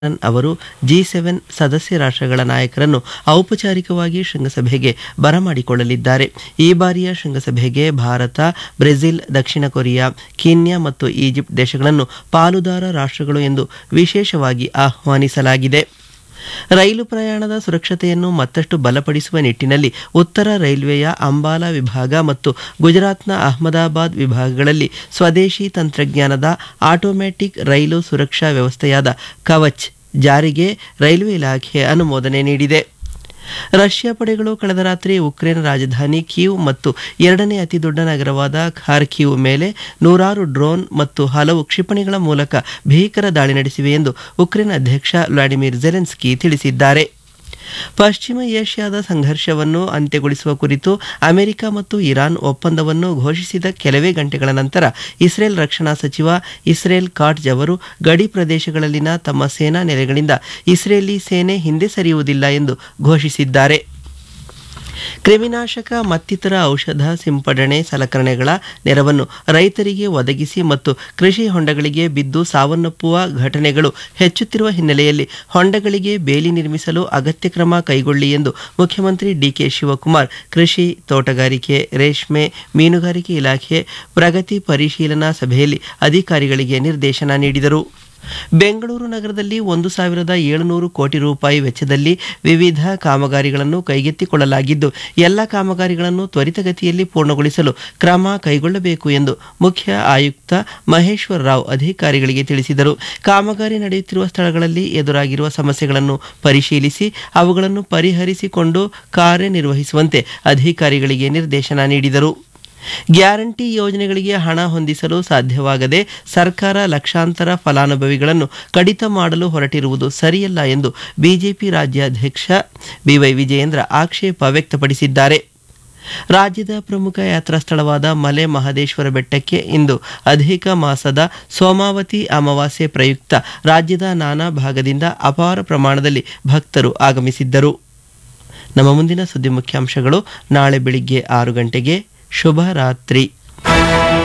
ಅವರು G seven ಸದಸ್ಯ ರಾಷ್ಟ್ರಗಳ ನಾಯಕರನ್ನು ಔಪಚಾರಿಕವಾಗಿ ಶೃಂಗಸಭೆಗೆ ಬರಮಾಡಿಕೊಳ್ಳಲಿದ್ದಾರೆ ಈ ಬಾರಿಯ ಶೃಂಗಸಭೆಗೆ ಭಾರತ ಬ್ರೆಜಿಲ್ ದಕ್ಷಿಣ ಕೊರಿಯಾ ಕೀನ್ಯಾ ಮತ್ತು ಈಜಿಪ್ಟ್ ದೇಶಗಳನ್ನು ಪಾಲುದಾರ ರಾಷ್ಟ್ರಗಳು ಎಂದು ವಿಶೇಷವಾಗಿ ಆಹ್ವಾನಿಸಲಾಗಿದೆ ರೈಲು ಪ್ರಯಾಣದ ಸುರಕ್ಷತೆಯನ್ನು ಮತ್ತಷ್ಟು ಬಲಪಡಿಸುವ ನಿಟ್ಟಿನಲ್ಲಿ ಉತ್ತರ ರೈಲ್ವೆಯ ಅಂಬಾಲಾ ವಿಭಾಗ ಮತ್ತು ಗುಜರಾತ್ನ ಅಹಮದಾಬಾದ್ ವಿಭಾಗಗಳಲ್ಲಿ ಸ್ವದೇಶಿ ತಂತ್ರಜ್ಞಾನದ ಆಟೋಮ್ಯಾಟಿಕ್ ರೈಲು ಸುರಕ್ಷಾ ವ್ಯವಸ್ಥೆಯಾದ ಕವಚ್ ಜಾರಿಗೆ ರೈಲ್ವೆ ಇಲಾಖೆ ಅನುಮೋದನೆ ನೀಡಿದೆ ರಷ್ಯಾ ಪಡೆಗಳು ಕಳೆದ ರಾತ್ರಿ ಉಕ್ರೇನ್ ರಾಜಧಾನಿ ಕೀವ್ ಮತ್ತು ಎರಡನೇ ಅತಿದೊಡ್ಡ ನಗರವಾದ ಖಾರ್ಕಿವ್ ಮೇಲೆ ನೂರಾರು ಡ್ರೋನ್ ಮತ್ತು ಹಲವು ಕ್ಷಿಪಣಿಗಳ ಮೂಲಕ ಭೀಕರ ದಾಳಿ ನಡೆಸಿವೆ ಎಂದು ಉಕ್ರೇನ್ ಅಧ್ಯಕ್ಷ ವ್ಲಾಡಿಮಿರ್ ಜೆಲೆನ್ಸ್ಕಿ ತಿಳಿಸಿದ್ದಾರೆ ಪಶ್ಚಿಮ ಏಷ್ಯಾದ ಸಂಘರ್ಷವನ್ನು ಅಂತ್ಯಗೊಳಿಸುವ ಕುರಿತು ಅಮೆರಿಕ ಮತ್ತು ಇರಾನ್ ಒಪ್ಪಂದವನ್ನು ಘೋಷಿಸಿದ ಕೆಲವೇ ಗಂಟೆಗಳ ನಂತರ ಇಸ್ರೇಲ್ ರಕ್ಷಣಾ ಸಚಿವ ಇಸ್ರೇಲ್ ಕಾಟ್ಜ್ ಅವರು ಗಡಿ ಪ್ರದೇಶಗಳಲ್ಲಿನ ತಮ್ಮ ಸೇನಾ ನೆಲೆಗಳಿಂದ ಇಸ್ರೇಲಿ ಸೇನೆ ಹಿಂದೆ ಸರಿಯುವುದಿಲ್ಲ ಎಂದು ಘೋಷಿಸಿದ್ದಾರೆ ಕ್ರಿಮಿನಾಶಕ ಮತ್ತಿತರ ಔಷಧ ಸಿಂಪಡಣೆ ಸಲಕರಣೆಗಳ ನೆರವನ್ನು ರೈತರಿಗೆ ಒದಗಿಸಿ ಮತ್ತು ಕೃಷಿ ಹೊಂಡಗಳಿಗೆ ಬಿದ್ದು ಸಾವನ್ನಪ್ಪುವ ಘಟನೆಗಳು ಹೆಚ್ಚುತ್ತಿರುವ ಹಿನ್ನೆಲೆಯಲ್ಲಿ ಹೊಂಡಗಳಿಗೆ ಬೇಲಿ ನಿರ್ಮಿಸಲು ಅಗತ್ಯ ಕ್ರಮ ಕೈಗೊಳ್ಳಿ ಎಂದು ಮುಖ್ಯಮಂತ್ರಿ ಡಿಕೆ ಶಿವಕುಮಾರ್ ಕೃಷಿ ತೋಟಗಾರಿಕೆ ರೇಷ್ಮೆ ಮೀನುಗಾರಿಕೆ ಇಲಾಖೆ ಪ್ರಗತಿ ಪರಿಶೀಲನಾ ಸಭೆಯಲ್ಲಿ ಅಧಿಕಾರಿಗಳಿಗೆ ನಿರ್ದೇಶನ ನೀಡಿದರು ಬೆಂಗಳೂರು ನಗರದಲ್ಲಿ ಒಂದು ಸಾವಿರದ ಏಳುನೂರು ಕೋಟಿ ರೂಪಾಯಿ ವೆಚ್ಚದಲ್ಲಿ ವಿವಿಧ ಕಾಮಗಾರಿಗಳನ್ನು ಕೈಗೆತ್ತಿಕೊಳ್ಳಲಾಗಿದ್ದು ಎಲ್ಲ ಕಾಮಗಾರಿಗಳನ್ನು ತ್ವರಿತಗತಿಯಲ್ಲಿ ಪೂರ್ಣಗೊಳಿಸಲು ಕ್ರಮ ಕೈಗೊಳ್ಳಬೇಕು ಎಂದು ಮುಖ್ಯ ಆಯುಕ್ತ ಮಹೇಶ್ವರ ರಾವ್ ಅಧಿಕಾರಿಗಳಿಗೆ ತಿಳಿಸಿದರು ಕಾಮಗಾರಿ ನಡೆಯುತ್ತಿರುವ ಸ್ಥಳಗಳಲ್ಲಿ ಎದುರಾಗಿರುವ ಸಮಸ್ಯೆಗಳನ್ನು ಪರಿಶೀಲಿಸಿ ಅವುಗಳನ್ನು ಪರಿಹರಿಸಿಕೊಂಡು ಕಾರ್ಯನಿರ್ವಹಿಸುವಂತೆ ಅಧಿಕಾರಿಗಳಿಗೆ ನಿರ್ದೇಶನ ನೀಡಿದರು ಗ್ಯಾರಂಟಿ ಯೋಜನೆಗಳಿಗೆ ಹಣ ಹೊಂದಿಸಲು ಸಾಧ್ಯವಾಗದೆ ಸರ್ಕಾರ ಲಕ್ಷಾಂತರ ಫಲಾನುಭವಿಗಳನ್ನು ಕಡಿತ ಮಾಡಲು ಹೊರಟಿರುವುದು ಸರಿಯಲ್ಲ ಎಂದು ಬಿಜೆಪಿ ರಾಜ್ಯಾಧ್ಯಕ್ಷ ಬಿವೈ ವಿಜಯೇಂದ್ರ ಆಕ್ಷೇಪ ವ್ಯಕ್ತಪಡಿಸಿದ್ದಾರೆ ರಾಜ್ಯದ ಪ್ರಮುಖ ಯಾತ್ರಾ ಸ್ಥಳವಾದ ಮಲೆ ಮಹದೇಶ್ವರ ಬೆಟ್ಟಕ್ಕೆ ಇಂದು ಅಧಿಕ ಮಾಸದ ಸೋಮಾವತಿ ಅಮಾವಾಸ್ಯೆ ಪ್ರಯುಕ್ತ ರಾಜ್ಯದ ನಾನಾ ಭಾಗದಿಂದ ಅಪಾರ ಪ್ರಮಾಣದಲ್ಲಿ ಭಕ್ತರು ಆಗಮಿಸಿದ್ದರು ನಮ್ಮ ಮುಂದಿನ ಸುದ್ದಿ ಮುಖ್ಯಾಂಶಗಳು ನಾಳೆ ಬೆಳಿಗ್ಗೆ ಆರು ಗಂಟೆಗೆ ಶುಭ ರಾತ್ರಿ